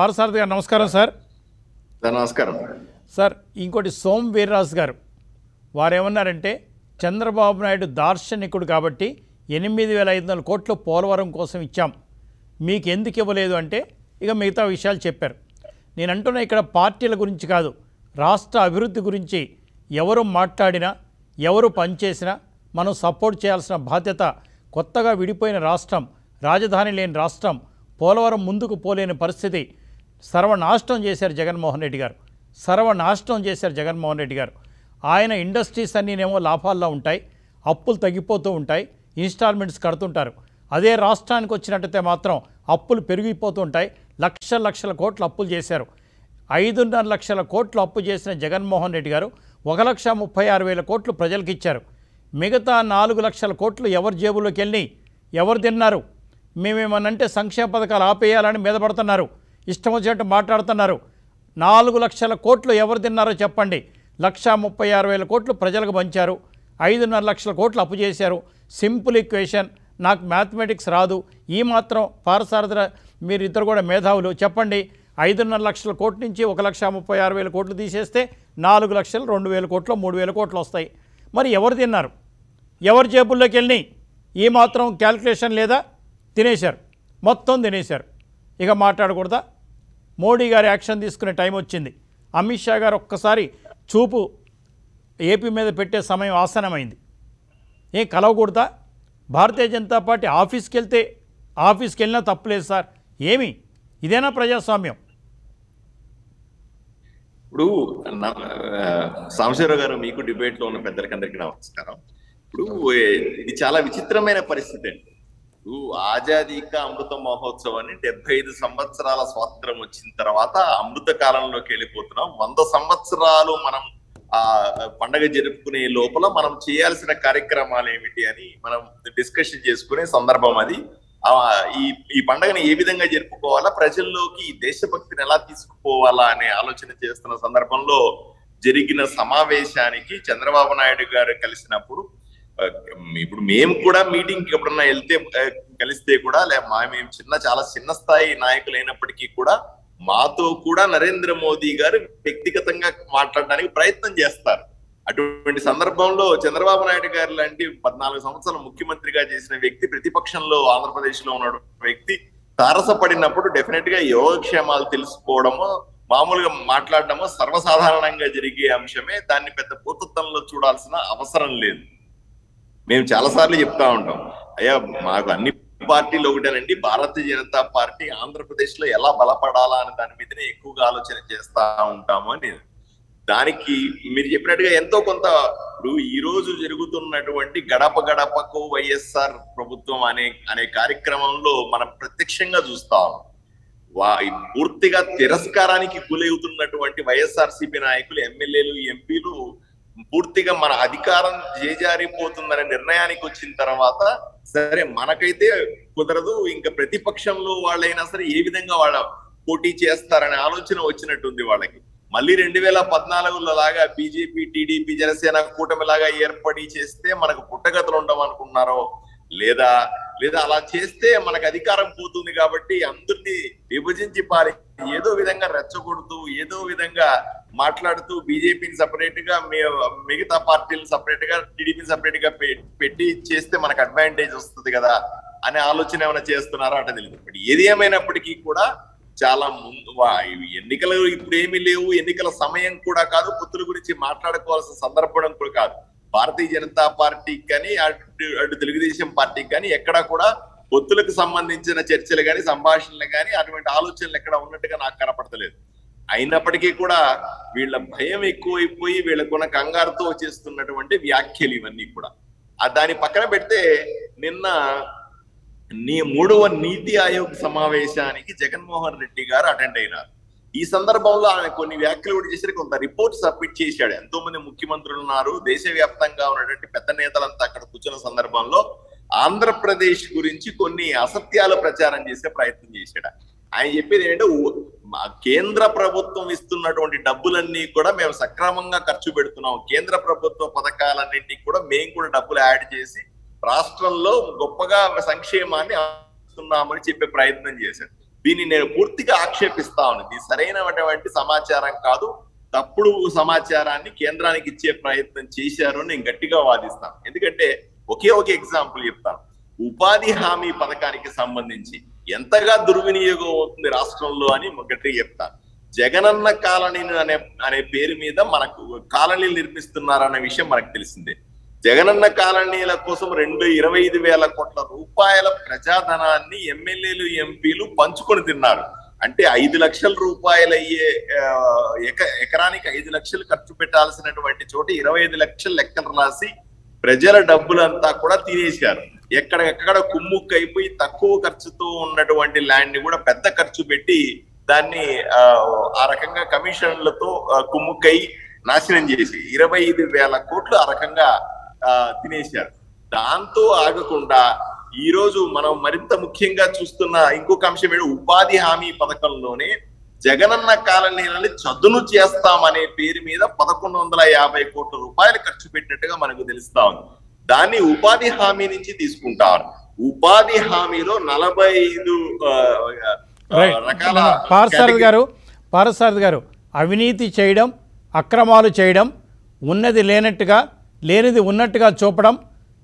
పారసారథి గారు నమస్కారం sir sir నమస్కారం సార్ ఇంకోటి సోమ్ వీర్రాజు గారు వారు ఏమన్నారంటే చంద్రబాబు నాయుడు దార్శనికుడు కాబట్టి ఎనిమిది వేల ఐదు వందల కోట్లు పోలవరం కోసం ఇచ్చాం మీకు ఎందుకు ఇవ్వలేదు అంటే ఇక మిగతా విషయాలు చెప్పారు నేను అంటున్న ఇక్కడ పార్టీల గురించి కాదు రాష్ట్ర అభివృద్ధి గురించి ఎవరు మాట్లాడినా ఎవరు పనిచేసినా మనం సపోర్ట్ చేయాల్సిన బాధ్యత కొత్తగా విడిపోయిన రాష్ట్రం రాజధాని లేని రాష్ట్రం పోలవరం ముందుకు పోలేని పరిస్థితి సర్వనాశనం చేశారు జగన్మోహన్ రెడ్డి గారు సర్వనాశనం చేశారు జగన్మోహన్ రెడ్డి గారు ఆయన ఇండస్ట్రీస్ అన్నీనేమో లాభాల్లో ఉంటాయి అప్పులు తగ్గిపోతూ ఉంటాయి ఇన్స్టాల్మెంట్స్ కడుతుంటారు అదే రాష్ట్రానికి వచ్చినట్టయితే మాత్రం అప్పులు పెరిగిపోతూ ఉంటాయి లక్షల లక్షల కోట్లు అప్పులు చేశారు ఐదున్నర లక్షల కోట్లు అప్పు చేసిన జగన్మోహన్ రెడ్డి గారు ఒక లక్ష ముప్పై ఆరు వేల కోట్లు ప్రజలకు ఇచ్చారు మిగతా నాలుగు లక్షల కోట్లు ఎవరి జేబులోకి వెళ్ళి ఎవరు తిన్నారు మేమేమనంటే సంక్షేమ పథకాలు ఆపేయాలని మీద పడుతున్నారు ఇష్టం వచ్చినట్టు మాట్లాడుతున్నారు నాలుగు లక్షల కోట్లు ఎవరు తిన్నారో చెప్పండి లక్ష ముప్పై ఆరు వేల కోట్లు ప్రజలకు పంచారు ఐదున్నర లక్షల కోట్లు అప్పు చేశారు సింపుల్ ఈక్వేషన్ నాకు మ్యాథమెటిక్స్ రాదు ఈ మాత్రం పారసారథ మీరు ఇద్దరు కూడా మేధావులు చెప్పండి ఐదున్నర లక్షల కోట్ల నుంచి ఒక లక్ష ముప్పై ఆరు వేల కోట్లు తీసేస్తే నాలుగు లక్షలు రెండు వేల కోట్లు మూడు వేల కోట్లు వస్తాయి మరి ఎవరు తిన్నారు ఎవరి జేబుల్లోకి వెళ్ళి ఈ మాత్రం క్యాల్కులేషన్ లేదా తినేశారు మొత్తం తినేశారు ఇక మాట్లాడకూడదా మోడీ గారి యాక్షన్ తీసుకునే టైం వచ్చింది అమిత్ షా గారు ఒక్కసారి చూపు ఏపీ మీద పెట్టే సమయం ఆసనమైంది ఏం కలవకూడదా భారతీయ జనతా పార్టీ ఆఫీస్కి వెళ్తే ఆఫీస్కి వెళ్ళినా తప్పులేదు సార్ ఏమి ఇదేనా ప్రజాస్వామ్యం ఇప్పుడు నా- ఆ, సాంబశివరావు గారు మీకు డిబేట్ లో ఉన్న పెద్దలకి అందరికీ నమస్కారం ఇప్పుడు ఏ, ఇది చాలా విచిత్రమైన పరిస్థితి అండి ఇప్పుడు ఆజాదీ కా అమృత మహోత్సవాన్ని డెబ్బై ఐదు సంవత్సరాల స్వాతంత్రం వచ్చిన తర్వాత అమృత కాలంలోకి వెళ్ళిపోతున్నాం వంద సంవత్సరాలు మనం ఆ పండగ జరుపుకునే లోపల మనం చేయాల్సిన కార్యక్రమాలు ఏమిటి అని మనం డిస్కషన్ చేసుకునే సందర్భం అది ఆ ఈ ఈ పండుగని ఏ విధంగా జరుపుకోవాలా ప్రజల్లోకి ఈ దేశభక్తిని ఎలా తీసుకుపోవాలా అనే ఆలోచన చేస్తున్న సందర్భంలో జరిగిన సమావేశానికి చంద్రబాబు నాయుడు గారు కలిసినప్పుడు ఆ, ఇప్పుడు మేము కూడా మీటింగ్ కి ఎప్పుడన్నా వెళ్తే ఆ, కలిస్తే కూడా లే మా మేము చిన్న చాలా చిన్న స్థాయి నాయకులు అయినప్పటికీ కూడా మాతో కూడా నరేంద్ర మోదీ గారు వ్యక్తిగతంగా మాట్లాడడానికి ప్రయత్నం చేస్తారు అటువంటి సందర్భంలో చంద్రబాబు నాయుడు గారు లాంటి పద్నాలుగు సంవత్సరాలు ముఖ్యమంత్రిగా చేసిన వ్యక్తి ప్రతిపక్షంలో ఆంధ్రప్రదేశ్ లో ఉన్న వ్యక్తి తారసపడినప్పుడు డెఫినెట్ గా యోగక్షేమాలు తెలుసుకోవడము మామూలుగా మాట్లాడడము సర్వసాధారణంగా జరిగే అంశమే దాన్ని పెద్ద భూతత్వంలో చూడాల్సిన అవసరం లేదు మేము చాలా సార్లు చెప్తా ఉంటాం అయ్యా మాకు అన్ని పార్టీలు ఒకటేనండి భారతీయ జనతా పార్టీ ఆంధ్రప్రదేశ్ లో ఎలా బలపడాలా అనే దాని మీదనే ఎక్కువగా ఆలోచన చేస్తా ఉంటాము అని దానికి మీరు చెప్పినట్టుగా ఎంతో కొంత ఇప్పుడు ఈ రోజు జరుగుతున్నటువంటి గడప గడపకు వైఎస్ఆర్ ప్రభుత్వం అనే అనే కార్యక్రమంలో మనం ప్రత్యక్షంగా చూస్తాం వా పూర్తిగా తిరస్కారానికి గురవుతున్నటువంటి వైఎస్ఆర్ సిపి నాయకులు ఎమ్మెల్యేలు ఎంపీలు పూర్తిగా మన అధికారం చేజారిపోతుందనే నిర్ణయానికి వచ్చిన తర్వాత సరే మనకైతే కుదరదు ఇంకా ప్రతిపక్షంలో వాళ్ళైనా సరే ఏ విధంగా వాళ్ళ పోటీ చేస్తారనే ఆలోచన వచ్చినట్టుంది వాళ్ళకి మళ్ళీ రెండు వేల పద్నాలుగులో లాగా బీజేపీ టీడీపీ జనసేన కూటమి లాగా ఏర్పడి చేస్తే మనకు పుట్టగతులు ఉండవు అనుకున్నారో లేదా లేదా అలా చేస్తే మనకు అధికారం పోతుంది కాబట్టి అందరినీ విభజించి పారి ఏదో విధంగా రెచ్చగొడుతూ ఏదో విధంగా మాట్లాడుతూ బీజేపీని సపరేట్ గా మే- మిగతా పార్టీలు సపరేట్ గా టీడీపీ సపరేట్ గా పె- పెట్టి చేస్తే మనకు అడ్వాంటేజ్ వస్తుంది కదా అనే ఆలోచన ఏమైనా చేస్తున్నారో అంటే తెలియదు బట్ ఏది ఏమైనప్పటికీ కూడా చాలా ముందు వా- ఇవి ఎన్నికలు ఇప్పుడు ఏమీ లేవు ఎన్నికల సమయం కూడా కాదు పొత్తుల గురించి మాట్లాడుకోవాల్సిన సందర్భం కూడా కాదు భారతీయ జనతా పార్టీకి కానీ అటు అటు తెలుగుదేశం పార్టీకి కానీ ఎక్కడా కూడా పొత్తులకు సంబంధించిన చర్చలు కానీ సంభాషణలు కానీ అటువంటి ఆలోచనలు ఎక్కడ ఉన్నట్టుగా నాకు కనపడతలేదు అయినప్పటికీ కూడా వీళ్ళ భయం ఎక్కువైపోయి వీళ్ళకున్న కంగారుతో చేస్తున్నటువంటి వ్యాఖ్యలు ఇవన్నీ కూడా ఆ దాని పక్కన పెడితే నిన్న నీ మూడవ నీతి ఆయోగ్ సమావేశానికి జగన్మోహన్ రెడ్డి గారు అటెండ్ అయినారు ఈ సందర్భంలో ఆయన కొన్ని వ్యాఖ్యలు కూడా చేశారు కొంత రిపోర్ట్ సబ్మిట్ చేశాడు ఎంతో మంది ముఖ్యమంత్రులు ఉన్నారు దేశవ్యాప్తంగా ఉన్నటువంటి పెద్ద నేతలంతా అక్కడ కూర్చున్న సందర్భంలో ఆంధ్రప్రదేశ్ గురించి కొన్ని అసత్యాలు ప్రచారం చేసే ప్రయత్నం చేశాడు ఆయన చెప్పేది ఏంటంటే ఊ- మా కేంద్ర ప్రభుత్వం ఇస్తున్నటువంటి డబ్బులన్నీ కూడా మేము సక్రమంగా ఖర్చు పెడుతున్నాం కేంద్ర ప్రభుత్వ పథకాలన్నింటికి కూడా మేము కూడా డబ్బులు యాడ్ చేసి రాష్ట్రంలో గొప్పగా సంక్షేమాన్ని అందిస్తున్నామని చెప్పే ప్రయత్నం చేశారు దీన్ని నేను పూర్తిగా ఆక్షేపిస్తా ఉన్నాను ఇది సరైనటువంటి సమాచారం కాదు తప్పుడు సమాచారాన్ని కేంద్రానికి ఇచ్చే ప్రయత్నం చేశారు అని నేను గట్టిగా వాదిస్తాను ఎందుకంటే ఒకే ఒక ఎగ్జాంపుల్ చెప్తాను ఉపాధి హామీ పథకానికి సంబంధించి ఎంతగా దుర్వినియోగం అవుతుంది రాష్ట్రంలో అని గట్టిగా చెప్తాను జగనన్న కాలనీ అనే అనే పేరు మీద మనకు కాలనీలు నిర్మిస్తున్నారన్న విషయం మనకు తెలిసిందే జగనన్న కాలనీల కోసం రెండు ఇరవై ఐదు వేల కోట్ల రూపాయల ప్రజాధనాన్ని ఎమ్మెల్యేలు ఎంపీలు పంచుకొని తిన్నారు అంటే ఐదు లక్షల రూపాయలు అయ్యే ఆ, ఎక ఎకరానికి ఐదు లక్షలు ఖర్చు పెట్టాల్సినటువంటి చోట ఇరవై ఐదు లక్షలు లెక్కలు రాసి ప్రజల డబ్బులంతా కూడా తినేశారు ఎక్కడెక్కడ కుమ్ముక్కు అయిపోయి తక్కువ ఖర్చుతో ఉన్నటువంటి ల్యాండ్ ని కూడా పెద్ద ఖర్చు పెట్టి దాన్ని ఆ, ఆ రకంగా కమిషన్లతో ఆ, కుమ్ముక్కై నాశనం చేసి ఇరవై ఐదు వేల కోట్లు ఆ రకంగా ఆ, తినేశారు దాంతో ఆగకుండా ఈ రోజు మనం మరింత ముఖ్యంగా చూస్తున్న ఇంకొక అంశం ఏంటి ఉపాధి హామీ పథకంలోనే జగనన్న కాలనీలని చదును చేస్తామనే పేరు మీద పదకొండు వందల యాభై కోట్ల రూపాయలు ఖర్చు పెట్టినట్టుగా మనకు తెలుస్తా ఉంది దాన్ని ఉపాధి హామీ నుంచి తీసుకుంటారు ఉపాధి హామీలో నలభై ఐదు ఆ, ఆ, రైట్ రకాల పారసారథి గారు పారసారథి గారు అవినీతి చేయడం అక్రమాలు చేయడం ఉన్నది లేనట్టుగా లేనిది ఉన్నట్టుగా చూపడం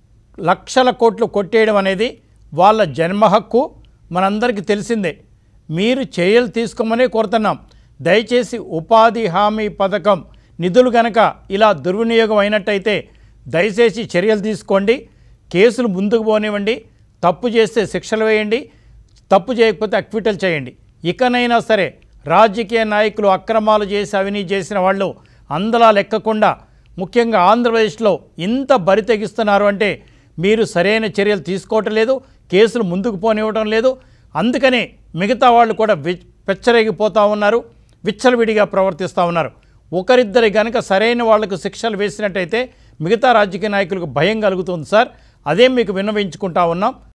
లక్షల కోట్లు కొట్టేయడం అనేది వాళ్ళ జన్మ హక్కు మనందరికీ తెలిసిందే మీరు చర్యలు తీసుకోమనే కోరుతున్నాం దయచేసి ఉపాధి హామీ పథకం నిధులు గనక ఇలా దుర్వినియోగం అయినట్టయితే దయచేసి చర్యలు తీసుకోండి కేసులు ముందుకు పోనివ్వండి తప్పు చేస్తే శిక్షలు వేయండి తప్పు చేయకపోతే అక్విటల్ చేయండి ఇకనైనా సరే రాజకీయ నాయకులు అక్రమాలు చేసి అవినీతి చేసిన వాళ్ళు అందలా లెక్కకుండా ముఖ్యంగా ఆంధ్రప్రదేశ్లో ఇంత బరి తెగిస్తున్నారు అంటే మీరు సరైన చర్యలు తీసుకోవటం లేదు కేసులు ముందుకు పోనివ్వడం లేదు అందుకనే మిగతా వాళ్ళు కూడా వి- పెచ్చరేగిపోతూ ఉన్నారు విచ్చలవిడిగా ప్రవర్తిస్తూ ఉన్నారు ఒకరిద్దరి గనక సరైన వాళ్లకు శిక్షలు వేసినట్టయితే మిగతా రాజకీయ నాయకులకు భయం కలుగుతుంది సార్ అదే మీకు విన్నవించుకుంటా ఉన్నాం